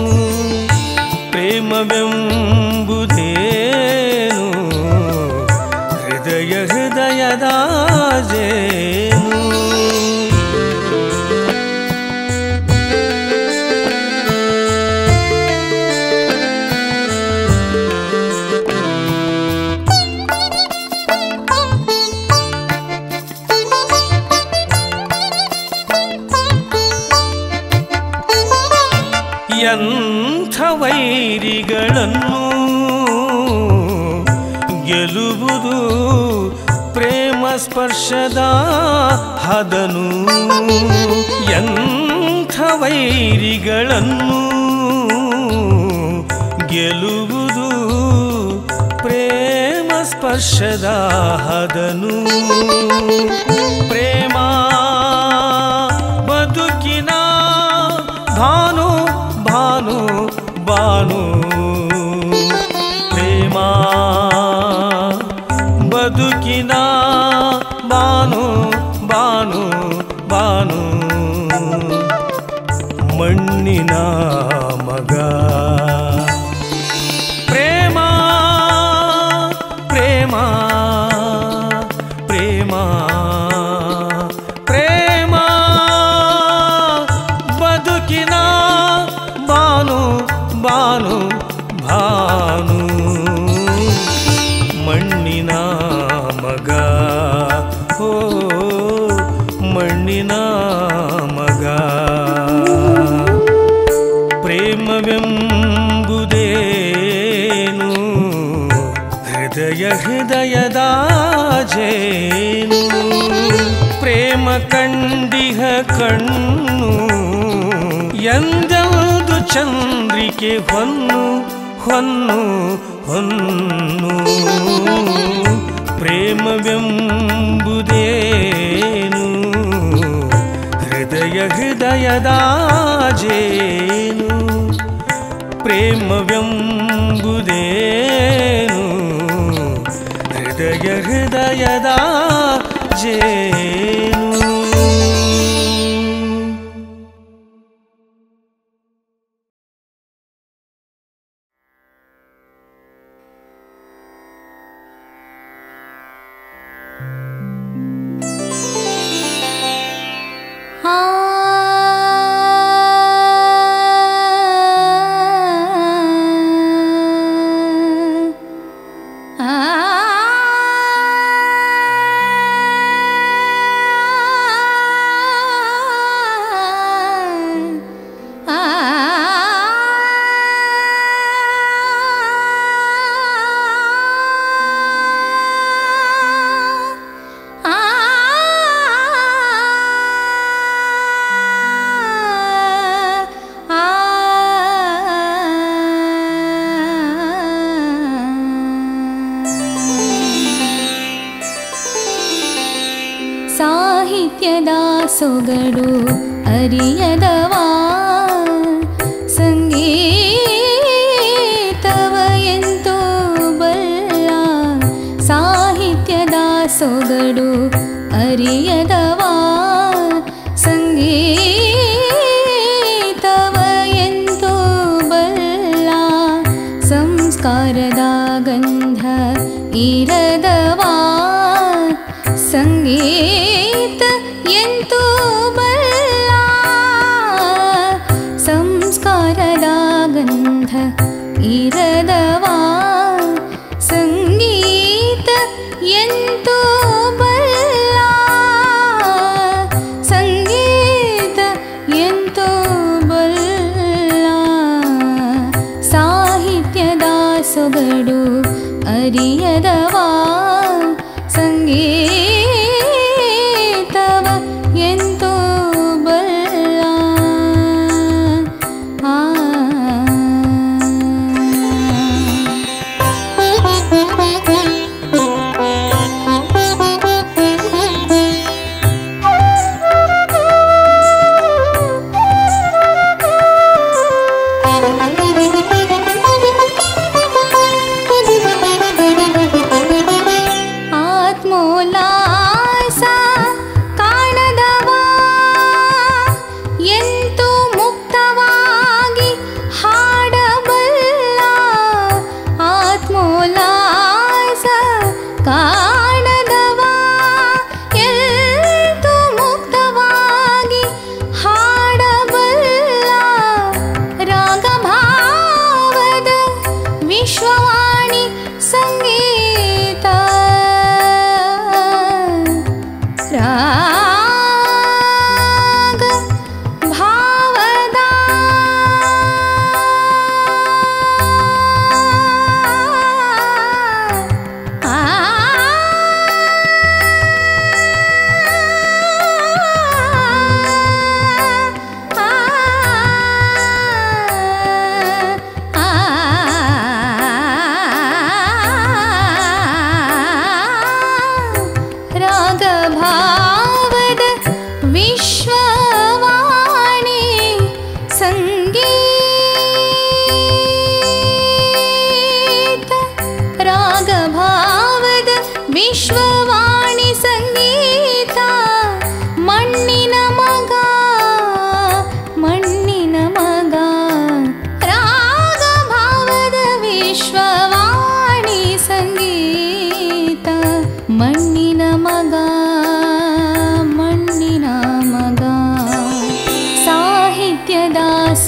ಪ್ರೇಮವೆಂಬುದೇನು ಹೃದಯ ಹೃದಯದಾಜೇನು Thank you. ಎಂಥ ವೈರಿಗಳನ್ನು ಗೆಲುವುದು ಪ್ರೇಮ ಸ್ಪರ್ಶದ ಹದನು ಎಂಥ ವೈರಿಗಳನ್ನು ಗೆಲುವುದು ಪ್ರೇಮ ಸ್ಪರ್ಶದ ಹದನು ಪ್ರೇಮ ಬದುಕಿನ ಭಾನು ಭಾನು ಬಾನು ಪ್ರೇಮ ಬದುಕಿನ ಬಾನು ಬಾನು ಬಾನು ಮಣ್ಣಿನ ಮಗ ಪ್ರೇಮ ಪ್ರೇಮ ಪ್ರೇಮ ಪ್ರೇಮ ಬದುಕಿನ ಬಾನು ಬಾನು ಭಾನು ಮಣ್ಣಿನ ಮಗ ಓ ಮಣ್ಣಿನ ಮಗ ಪ್ರೇಮವೆಂಬುದೇನು ಹೃದಯ ಹೃದಯದ ಜೇನು ಪ್ರೇಮ ಕಂಡಿಹ ಕಣ್ಣು ಎಂದೆಂದು ಚಂದ್ರಿಕೆ ಹೊನ್ನು ಹೊನ್ನು ಹೊನ್ನು ಪ್ರೇಮವೆಂಬುದೇನು ಹೃದಯ ಹೃದಯದ ಜೇನು ಪ್ರೇಮವೆಂಬುದೇನು ಹೃದಯ ಹೃದಯದ ಜೇನು ಆ ಸಾಹಿತ್ಯದ ಸೊಗಡು ಅರಿಯದವಾ ಸಂಗೀತವ ಎಂತೋ ಬಲ್ಲ ಸಾಹಿತ್ಯದ ಸೊಗಡು ಅರಿಯದವಾ ಸಂಗೀತವ ಎಂತೋ ಬಲ್ಲ ಸಂಸ್ಕಾರದ ಗಂಧ ಇರದವಾ ಸಂಗೀತ ಎಂತೂ ಬಲ್ಲ ಸಂಸ್ಕಾರದ ಗಂಧ ಇರದವಾ ಸಂಗೀತ ಎಂತೂ ಬಲ್ಲ ಸಂಗೀತ ಎಂತೂ ಬಲ್ಲ ಸಾಹಿತ್ಯದ ಸೊಗಡು ಅರಿಯದವಾ ಸಂಗೀತವ ಎಂತೋ ಬಲ್ಲ ಆ ಆತ್ಮೋಲ್ಲಾಸ ಕಾಣದವಾ ಎಂತೂ ಮುಕ್ತವಾಗಿ ಹಾಡಬಲ್ಲ ಆತ್ಮೋಲ್ಲಾಸ ಕಾಣದವಾ ಎಂತೂ ಮುಕ್ತವಾಗಿ ಹಾಡಬಲ್ಲ ರಾಗಭಾವದ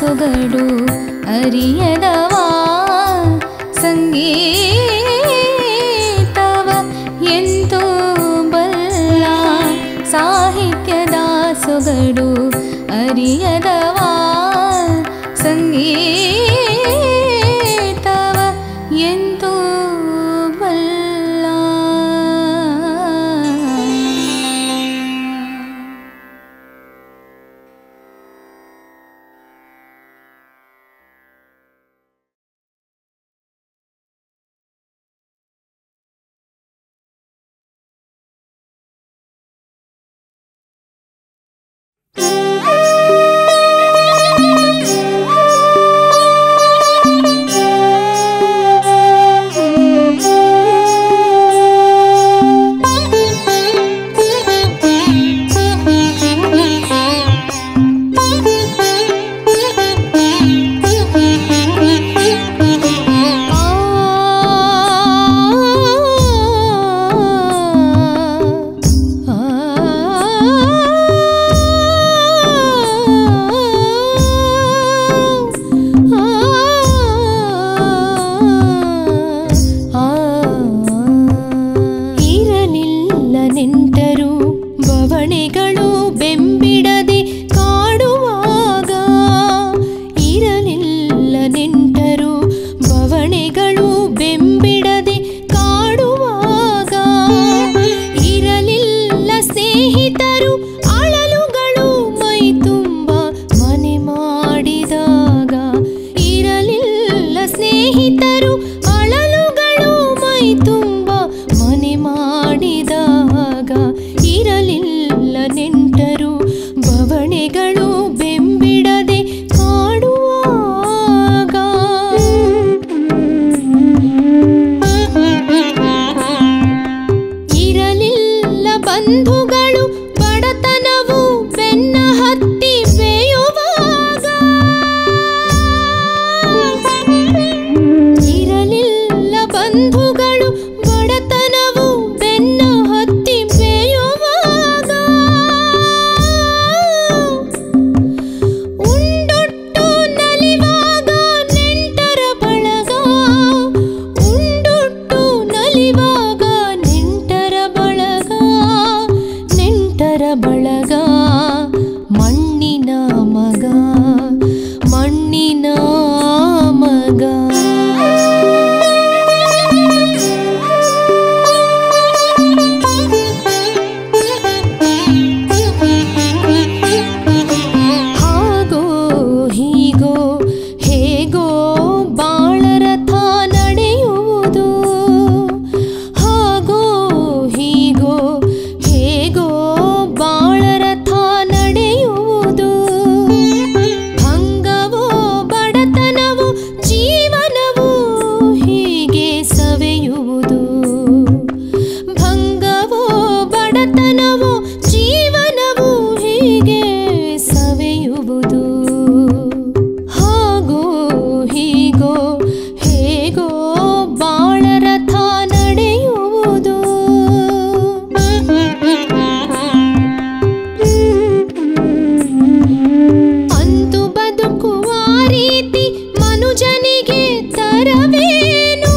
ಸೊಗಡು ಅರಿಯದವ ಸಂಗೀತವ ಎಂತೂ ಬಲ್ಲ ಸಾಹಿತ್ಯದ ಸೊಗಡು ಅರಿಯದವ ಸಂಗೀತವ ಎಂತೂ ಬಲ್ಲ ಇರಲಿಲ್ಲ ನೆಂಟರು ಬವಣೆಗಳು ಬೆಂಬಿಡದೆ ಕಾಡುವಾಗ ಇರಲಿಲ್ಲ ನೆಂಟರು ಬವಣೆಗಳು ಬೆಂಬಿಡದೆ ಕಾಡುವಾಗ ಇರಲಿಲ್ಲ ಸ್ನೇಹಿತರು ಅಳಲುಗಳು ಮೈ ತುಂಬ ಮನೆ ಮಾಡಿದಾಗ ಇರಲಿಲ್ಲ ಸ್ನೇಹಿತರು ಅಳಲುಗಳು ಮೈ ತುಂಬ ಮನೆ ಮಾಡಿದಾಗ ಇರಲಿಲ್ಲ ನೆಂಟರು ಬವಣೆಗಳು ಬೆಂಬಿಡದೆ ಕಾಡುವಾಗ ಇರಲಿಲ್ಲ ಬಂಧುಗಳು ಬಡತನವು ಬೆನ್ನ ಹತ್ತಿ ಬೇಯುವಾಗ ಇರಲಿಲ್ಲ ಬಂಧುಗಳು ಬಡತನವು ಬೆನ್ನ ಹತ್ತಿ ಬೇಯುವಾಗ ಉಂಡುಟ್ಟು ನಲಿವಾಗ ನೆಂಟರ ಬಳಗ ಉಂಡುಟ್ಟು ನಲಿವಾಗ ನೆಂಟರ ಬಳಗ ನೆಂಟರ ಬಳಗ ಮಣ್ಣಿನ ಮಗ ಮಣ್ಣಿನ ಮಗ ಹಾಗೋ ಹೀಗೋ ಹೇಗೋ ಬಾಳರಥ ನಡೆಯುವುದು ಹಾಗೋ ಹೀಗೋ ಹೇಗೋ ಬಾಳರಥ ನಡೆಯುವುದು ಭಂಗವೋ ಬಡತನವೋ ಜೀವನವು ಹೀಗೆ ಸವೆಯುವುದು ಭಂಗವೋ ಬಡತನವೋ ಜೀವನವು ಹೀಗೆ ಸವೆಯುವುದು ಹಾಗೋ ಹೀಗೋ ಹೇಗೋ ಬಾಳರಥ ನಡೆಯುವುದು ಅಂತು ಬದುಕುವ ರೀತಿ ಮನುಜನಿಗೆ ತರವೇನು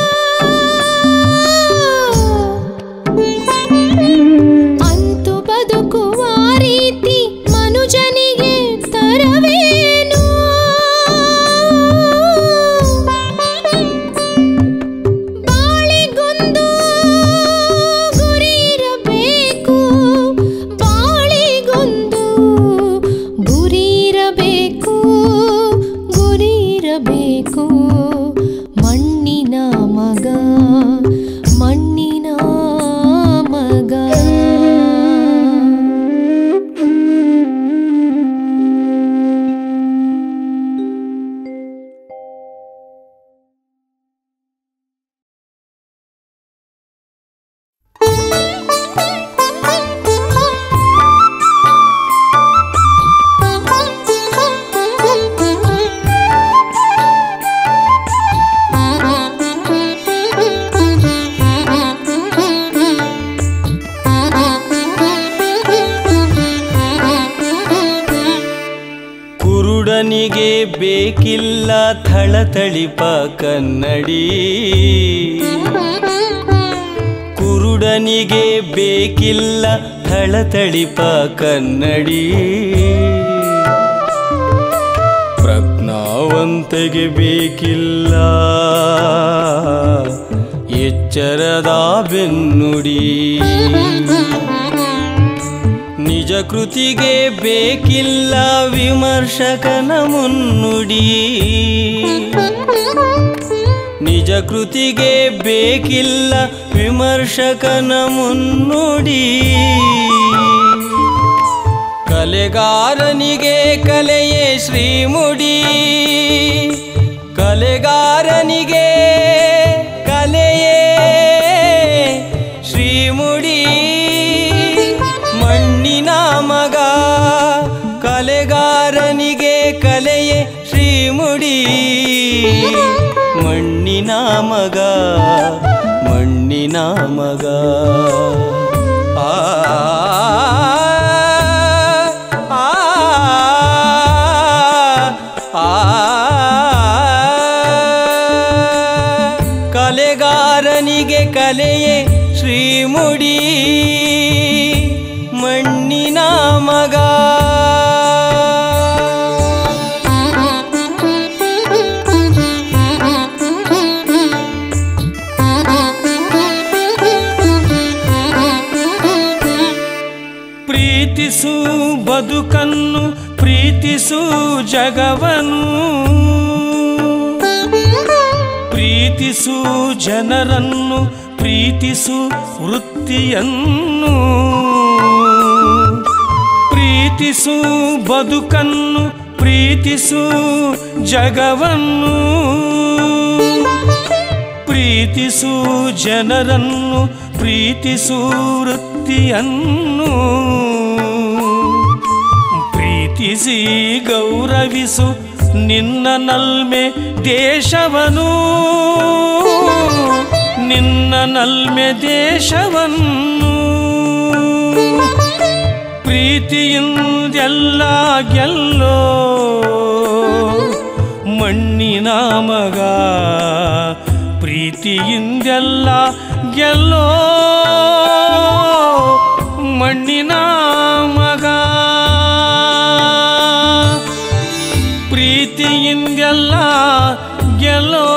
ಅಂತು ಬದುಕುವ ರೀತಿ ಮನುಜನಿಗೆ ತರವೇನು ಬಾಳಿಗೊಂದು ಗುರಿ ಇರಬೇಕು ಬಾಳಿಗೊಂದು ಗುರಿ ಇರಬೇಕು ಗುರಿ ಇರಬೇಕು ಮಣ್ಣಿನ ಮಗ ಮಣ್ಣಿನ ಮಗ ಬೇಕಿಲ್ಲ ಥಳಥಳಿಪ ಕನ್ನಡಿ ಕುರುಡನಿಗೆ ಬೇಕಿಲ್ಲ ಥಳಥಳಿಪ ಕನ್ನಡಿ ಪ್ರಜ್ಞಾವಂತೆಗೆ ಬೇಕಿಲ್ಲ ಎಚ್ಚರದ ಬೆನ್ನುಡಿ ನಿಜ ಕೃತಿಗೆ ಬೇಕಿಲ್ಲ ವಿಮರ್ಶಕನ ಮುನ್ನುಡಿ ನಿಜ ಕೃತಿಗೆ ಬೇಕಿಲ್ಲ ವಿಮರ್ಶಕನ ಮುನ್ನುಡಿ ಕಲೆಗಾರನಿಗೆ ಕಲೆಯೇ ಶ್ರೀಮುಡಿ ಕಲೆಗಾರನಿಗೆ ಕಲೆಯೇ ಶ್ರೀಮುಡಿ ಮಣ್ಣಿನ ಮಗ ಕಲೆಗಾರನಿಗೆ ಕಲೆಯೇ ಶ್ರೀಮುಡಿ ಮಣ್ಣಿನ ಮಗ ಮಣ್ಣಿನ ಮಗ ಆ ಆ, ಆ, ಕಲೆಗಾರನಿಗೆ ಕಲೆಯೇ ಶ್ರೀಮುಡಿ ಮಣ್ಣಿನ ಮಗ ಪ್ರೀತಿಸು ಬದುಕನ್ನು ಪ್ರೀತಿಸು ಜಗವನು ಪ್ರೀತಿಸು ಜನರನ್ನು ಪ್ರೀತಿಸು ವೃತ್ತಿಯನ್ನು ಪ್ರೀತಿಸು ಬದುಕನ್ನು ಪ್ರೀತಿಸು ಜಗವನ್ನು ಪ್ರೀತಿಸು ಜನರನ್ನು ಪ್ರೀತಿಸು ವೃತ್ತಿಯನ್ನು ಪ್ರೀತಿಸಿ ಗೌರವಿಸು ನಿನ್ನ ನಲ್ಮೆ ದೇಶವನು ನಿನ್ನ ನಲ್ಮೆ ದೇಶವನ್ನು ಪ್ರೀತಿಯಿಂದೆಲ್ಲ ಗೆಲ್ಲೋ ಮಣ್ಣಿನ ಮಗ ಪ್ರೀತಿಯಿಂದೆಲ್ಲ ಗೆಲ್ಲೋ ಮಣ್ಣಿನ ಮಗ ಪ್ರೀತಿಯಿಂದೆಲ್ಲ ಗೆಲ್ಲೋ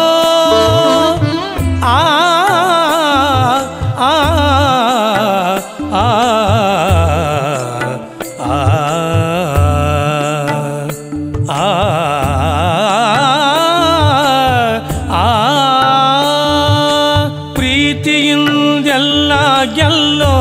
ಆ ಆ ಆ ಆ ಆ ಆ ಪ್ರೀತಿಯಿಂದೆಲ್ಲ ಗೆಲ್ಲೋ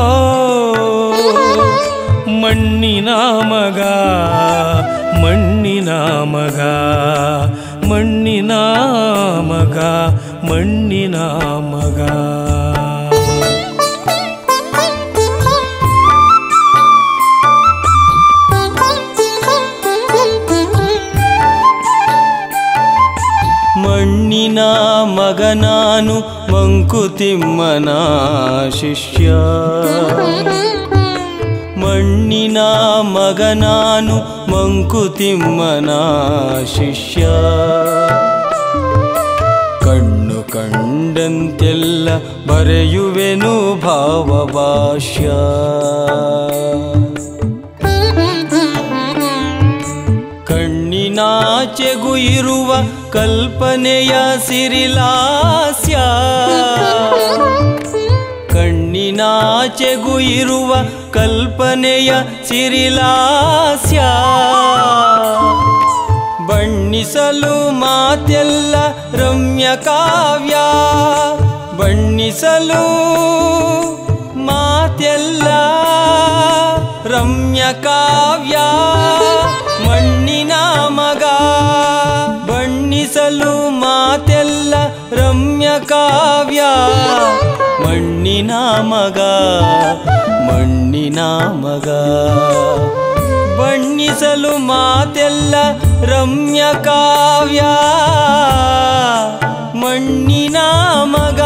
ಮಣ್ಣಿನ ಮಗ ಮಣ್ಣಿನ ಮಗ ಮಣ್ಣಿನ ಮಗ ಮಣ್ಣಿನ ಮಗ ಮಣ್ಣಿನ ಮಗ ನಾನು ಮಂಕುತಿಮ್ಮನ ಶಿಷ್ಯ ಮಣ್ಣಿನ ಮಗ ನಾನು ಮಂಕುತಿಮ್ಮನ ಶಿಷ್ಯ ಕಣ್ಣು ಕಂಡಂತೆಲ್ಲ ಬರೆಯುವೆನು ಭಾವಭಾಷ್ಯ ಕಣ್ಣಿನಾಚೆಗೂ ಇರುವ ಕಲ್ಪನೆಯ ಸಿರಿಲಾಸ್ಯ ಕಣ್ಣಿನಾಚೆಗೂ ಇರುವ ಕಲ್ಪನೆಯ ಸಿರಿಲಾಸ್ಯ ಬಣ್ಣಿಸಲು ಮಾತೆಲ್ಲ ರಮ್ಯ ಕಾವ್ಯ ಬಣ್ಣಿಸಲು ಮಾತೆಲ್ಲ ರಮ್ಯ ಕಾವ್ಯ ಮಣ್ಣಿನ ಮಗ ಬಣ್ಣಿಸಲು ಮಾತೆಲ್ಲ ರಮ್ಯ ಕಾವ್ಯ ಮಣ್ಣಿನ ಮಗ ಮಣ್ಣಿನ ಮಗ ಬಣ್ಣಿಸಲು ಮಾತೆಲ್ಲ ರಮ್ಯ ಕಾವ್ಯ ಮಣ್ಣಿನ ಮಗ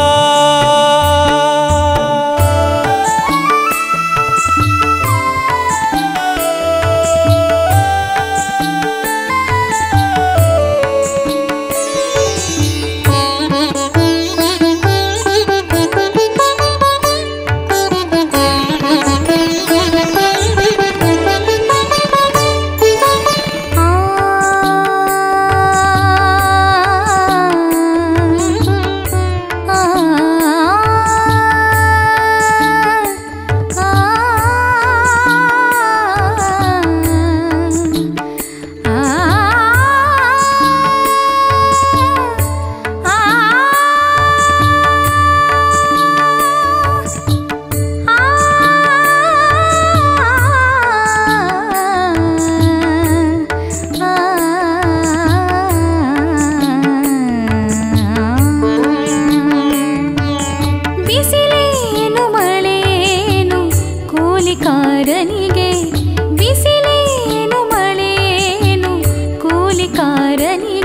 ಹರನಿಯ